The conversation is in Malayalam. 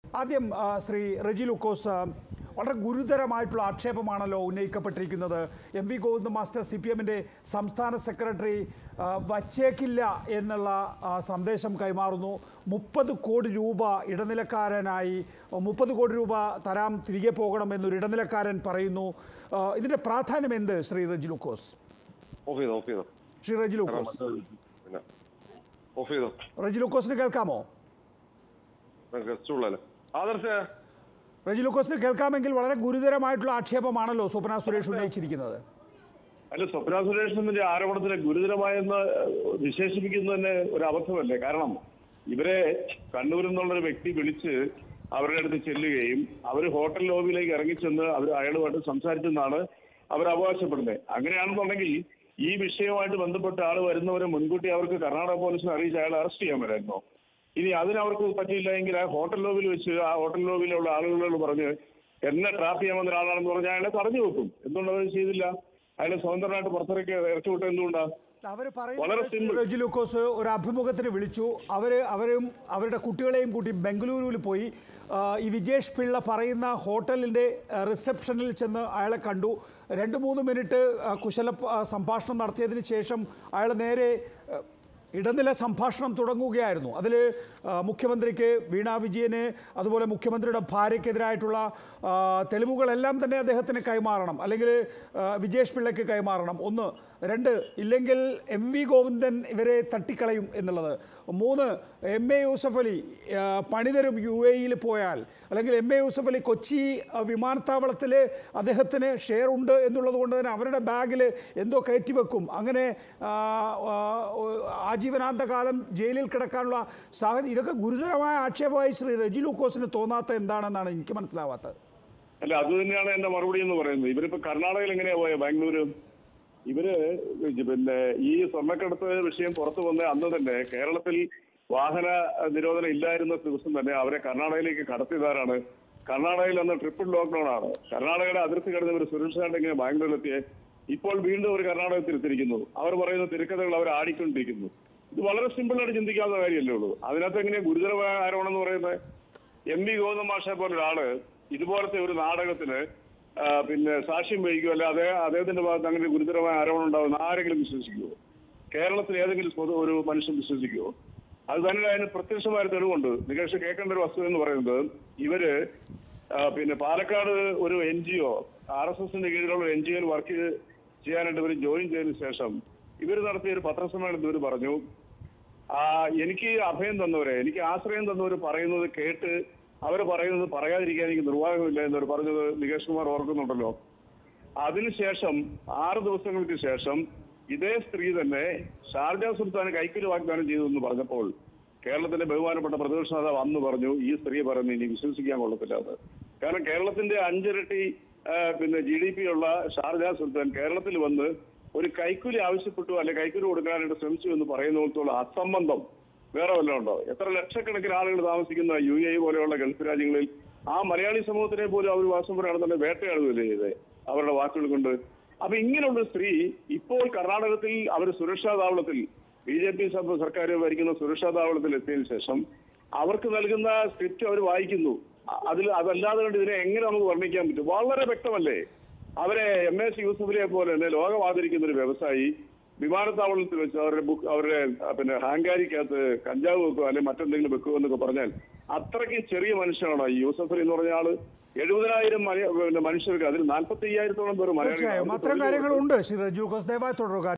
ആദ്യം ആ, ശ്രീ റെജി ലൂക്കോസ് ആ, വളരെ ഗുരുതരമായിട്ടുള്ള ആക്ഷേപമാണല്ലോ ഉന്നയിക്കപ്പെട്ടിരിക്കുന്നത് M V Govinda master C P എമ്മിൻ്റെ സംസ്ഥാന സെക്രട്ടറി ആ, വച്ചേക്കില്ല എന്നുള്ള ആ, സന്ദേശം കൈമാറുന്നു മുപ്പത് കോടി രൂപ ഇടനിലക്കാരനായി മുപ്പത് കോടി രൂപ തരാം തിരികെ പോകണം എന്നൊരു ഇടനിലക്കാരൻ പറയുന്നു ആ, ഇതിൻ്റെ പ്രാധാന്യം എന്ത് ശ്രീ റെജി ലൂക്കോസ് ഓഫ് ചെയ്തോ ഓഫ് ചെയ്തോ ശ്രീ റെജി ലൂക്കോസ് പിന്നെ ഓഫ് ചെയ്തോ റെജി ലൂക്കോസിന് കേൾക്കാമോ ഗസ്റ്റ് ഉള്ളല്ലേ ആദർശ റെജി ലൂക്കോസിന് കേൾക്കാമെങ്കിൽ വളരെ ഗുരുതരമായിട്ടുള്ള ആക്ഷേപമാണല്ലോ സ്വപ്ന സുരേഷ് ഉന്നയിച്ചിരിക്കുന്നത് അല്ല സ്വപ്ന സുരേഷിന്റെ ആരോപണത്തിന് ഗുരുതരമായെന്ന് വിശേഷിപ്പിക്കുന്നത് തന്നെ ഒരു അബദ്ധമല്ലേ കാരണം ഇവരെ കണ്ണൂരിൽ നിന്നുള്ളൊരു വ്യക്തി വിളിച്ച് അവരുടെ അടുത്ത് ചെല്ലുകയും അവർ ഹോട്ടൽ ലോബിയിലേക്ക് ഇറങ്ങിച്ചെന്ന് അവർ അയാളുമായിട്ട് സംസാരിച്ചെന്നാണ് അവർ അവകാശപ്പെടുന്നത് അങ്ങനെയാണെന്നുണ്ടെങ്കിൽ ഈ വിഷയവുമായിട്ട് ബന്ധപ്പെട്ട ആൾ വരുന്നവരെ മുൻകൂട്ടി അവർക്ക് കർണാടക പോലീസിനെ അറിയിച്ച് അയാളെ അറസ്റ്റ് ചെയ്യാൻ വരായിരുന്നോ ഇനി അതിന് അവർക്ക് പറ്റിയില്ല എങ്കിൽ ആ ഹോട്ടൽ ലോബിയിൽ വെച്ച് ആ ഹോട്ടൽ ലോബിയിലുള്ള ആളുകളോട് പറഞ്ഞ് എന്നെ ട്രാപ്പ് ചെയ്യാൻ വന്ന ഒരാളാണെന്ന് പറഞ്ഞാൽ അയാളെ തടഞ്ഞു വെക്കും എന്തുകൊണ്ട് അത് ചെയ്തില്ല അയാളെ സ്വതന്ത്രമായിട്ട് പുറത്തിറക്കി ഇറക്കി വിട്ടത് എന്തുകൊണ്ടാ അവർ വളരെ പറയുന്നത് simple. റെജി ലൂക്കോസ് ഒരു അഭിമുഖത്തിന് വിളിച്ചു അവർ അവരും അവരുടെ കുട്ടികളെയും കൂട്ടി ബംഗളൂരുവിൽ പോയി ആ, ഈ വിജേഷ് പിള്ള പറയുന്ന ഹോട്ടലിൻ്റെ ആ, റിസപ്ഷനിൽ ചെന്ന് അയാളെ കണ്ടു രണ്ട് മൂന്ന് മിനിറ്റ് ആ, കുശല ആ, സംഭാഷണം നടത്തിയതിന് ശേഷം അയാൾ നേരെ ആ, ഇടനില സംഭാഷണം തുടങ്ങുകയായിരുന്നു അതിൽ മുഖ്യമന്ത്രിക്ക് വീണ വിജയന് അതുപോലെ മുഖ്യമന്ത്രിയുടെ ഭാര്യയ്ക്കെതിരായിട്ടുള്ള ആ, തെളിവുകളെല്ലാം തന്നെ അദ്ദേഹത്തിന് കൈമാറണം അല്ലെങ്കിൽ ആ, വിജേഷ് പിള്ളയ്ക്ക് കൈമാറണം ഒന്ന് രണ്ട് ഇല്ലെങ്കിൽ എം വി ഗോവിന്ദൻ ഇവരെ തട്ടിക്കളയും എന്നുള്ളത് മൂന്ന് എം എ യൂസഫ് അലി ആ, പണിതരും യു എയിൽ പോയാൽ അല്ലെങ്കിൽ എം എ യൂസഫ് അലി കൊച്ചി ആ, വിമാനത്താവളത്തിൽ അദ്ദേഹത്തിന് ഷെയർ ഉണ്ട് എന്നുള്ളത് കൊണ്ട് തന്നെ അവരുടെ ബാഗിൽ എന്തോ കയറ്റി വെക്കും അങ്ങനെ ആ, ആ, ആജീവനാന്ത കാലം ജയിലിൽ കിടക്കാനുള്ള സാഹചര്യം ഇതൊക്കെ ഗുരുതരമായ ആക്ഷേപമായി ശ്രീ റെജി ലൂക്കോസിന് തോന്നാത്ത എന്താണെന്നാണ് എനിക്ക് മനസ്സിലാവാത്തത് അല്ല അത് തന്നെയാണ് എന്റെ മറുപടി എന്ന് പറയുന്നത് ഇവരിപ്പോ കർണാടകയിൽ എങ്ങനെയാ പോയ ബാംഗ്ലൂര് ഇവര് പിന്നെ ഈ സ്വർണ്ണക്കടത്ത് വിഷയം പുറത്തു വന്ന അന്ന് തന്നെ കേരളത്തിൽ വാഹന നിരോധനം ഇല്ലായിരുന്ന ദിവസം തന്നെ അവരെ കർണാടകയിലേക്ക് കടത്തിയതാരാണ് കർണാടകയിൽ അന്ന് ട്രിപ്പിൾ ലോക്ക്ഡൌൺ ആണ് കർണാടകയുടെ അതിർത്തി കടന്ന് ഇവർ സുരക്ഷിതമായിട്ട് ഇങ്ങനെ ബാംഗ്ലൂരിലെത്തിയെ ഇപ്പോൾ വീണ്ടും ഒരു കർണാടകത്തിൽ എത്തിയിരിക്കുന്നു അവർ പറയുന്ന തിരക്കഥകൾ അവർ ആടിക്കൊണ്ടിരിക്കുന്നു ഇത് വളരെ സിമ്പിൾ ആയിട്ട് ചിന്തിക്കാവുന്ന കാര്യമല്ലേ ഉള്ളൂ അതിനകത്ത് എങ്ങനെയാ ഗുരുതരമായ ആരോപണം എന്ന് പറയുന്നത് എം വി ഗോവിന്ദ മാഷെ പോലെ ഒരാള് ഇതുപോലത്തെ ഒരു നാടകത്തിന് ആ, പിന്നെ സാക്ഷ്യം വഹിക്കുമോ അല്ലെ അതേ അദ്ദേഹത്തിന്റെ ഭാഗത്ത് അങ്ങനെ ഒരു ഗുരുതരമായ ആരോപണം ഉണ്ടാവുന്ന ആരെങ്കിലും വിശ്വസിക്കുമോ കേരളത്തിൽ ഏതെങ്കിലും പൊതു ഒരു മനുഷ്യൻ വിശ്വസിക്കുമോ അത് തന്നെ അതിന് പ്രത്യക്ഷമായ ഒരു തെളിവുണ്ട് നികേഷ് കേൾക്കേണ്ട ഒരു വസ്തുത എന്ന് പറയുന്നത് ഇവര് ആ, പിന്നെ പാലക്കാട് ഒരു N G O R S എസിന്റെ കീഴിലുള്ള എൻ ജി ഒയിൽ വർക്ക് ചെയ്യാനായിട്ട് ഇവർ ജോയിൻ ചെയ്തതിനു ശേഷം ഇവർ നടത്തിയ ഒരു പത്രസമ്മേളനത്തിൽ ഇവർ പറഞ്ഞു ആ എനിക്ക് അഭയം തന്നവരെ എനിക്ക് ആശ്രയം തന്നവർ പറയുന്നത് കേട്ട് അവർ പറയുന്നത് പറയാതിരിക്കാൻ എനിക്ക് നിർവാഹമില്ല എന്നവർ പറഞ്ഞത് നികേഷ് കുമാർ ഓർക്കുന്നുണ്ടല്ലോ അതിനുശേഷം ആറ് ദിവസങ്ങൾക്ക് ശേഷം ഇതേ സ്ത്രീ തന്നെ ഷാർജ സുൽത്താന് കൈക്കൂലി വാഗ്ദാനം ചെയ്തു എന്ന് പറഞ്ഞപ്പോൾ കേരളത്തിന്റെ ബഹുമാനപ്പെട്ട പ്രതിപക്ഷ നേതാവ് അന്ന് പറഞ്ഞു ഈ സ്ത്രീ പറയുന്നത് ഇനി വിശ്വസിക്കാൻ കൊള്ളത്തില്ല അത് കാരണം കേരളത്തിന്റെ അഞ്ചിരട്ടി ആ, പിന്നെ ജി ഡി പി ഉള്ള ഷാർജ സുൽത്താൻ കേരളത്തിൽ വന്ന് ഒരു കൈക്കൂലി ആവശ്യപ്പെട്ടു അല്ലെ കൈക്കൂലി കൊടുക്കാനായിട്ട് ശ്രമിച്ചു എന്ന് പറയുന്നിടത്തോളം അസംബന്ധം വേറെ വല്ലതും ഉണ്ടോ എത്ര ലക്ഷക്കണക്കിന് ആളുകൾ താമസിക്കുന്ന യു എ പോലെയുള്ള ഗൾഫ് രാജ്യങ്ങളിൽ ആ മലയാളി സമൂഹത്തിനെ പോലും അവർ വാസം പറയുകയാണെന്നുണ്ടെങ്കിൽ വേട്ടയാടുകയല്ലേ ചെയ്തത് അവരുടെ വാക്കുകൾ കൊണ്ട് അപ്പൊ ഇങ്ങനെയുള്ള സ്ത്രീ ഇപ്പോൾ കർണാടകത്തിൽ അവർ സുരക്ഷാ താവളത്തിൽ ബി ജെ പി സർക്കാർ ഭരിക്കുന്ന സുരക്ഷാ താവളത്തിൽ എത്തിയതിനു ശേഷം അവർക്ക് നൽകുന്ന സ്ക്രിപ്റ്റ് അവർ വായിക്കുന്നു അ- അതിൽ അതല്ലാതെ കൊണ്ട് ഇതിനെ എങ്ങനെ നമുക്ക് വർണ്ണിക്കാൻ പറ്റും വളരെ വ്യക്തമല്ലേ അവരെ എം എസ് യൂസഫിനെ പോലെ തന്നെ ലോകം ആദരിക്കുന്ന ഒരു വ്യവസായി വിമാനത്താവളത്തിൽ വെച്ച് അവരുടെ ബുക്ക് അവരുടെ ആ, പിന്നെ ഹാങ്കാരിക്കകത്ത് കഞ്ചാവ് വെക്കുക അല്ലെങ്കിൽ മറ്റെന്തെങ്കിലും വെക്കുക എന്നൊക്കെ പറഞ്ഞാൽ അത്രയ്ക്ക് ചെറിയ മനുഷ്യനാണോ ഈ യൂസഫ് അലി എന്ന് പറഞ്ഞ ആള് എഴുപതിനായിരം മല- പിന്നെ മനുഷ്യർക്ക് അതിൽ നാൽപ്പത്തി അയ്യായിരത്തോളം പേർ തീർച്ചയായും അത്തരം മലയാളികൾ കാര്യങ്ങളുണ്ട് ശ്രീ റെജി ലൂക്കോസ് ദയവായി തുടരുക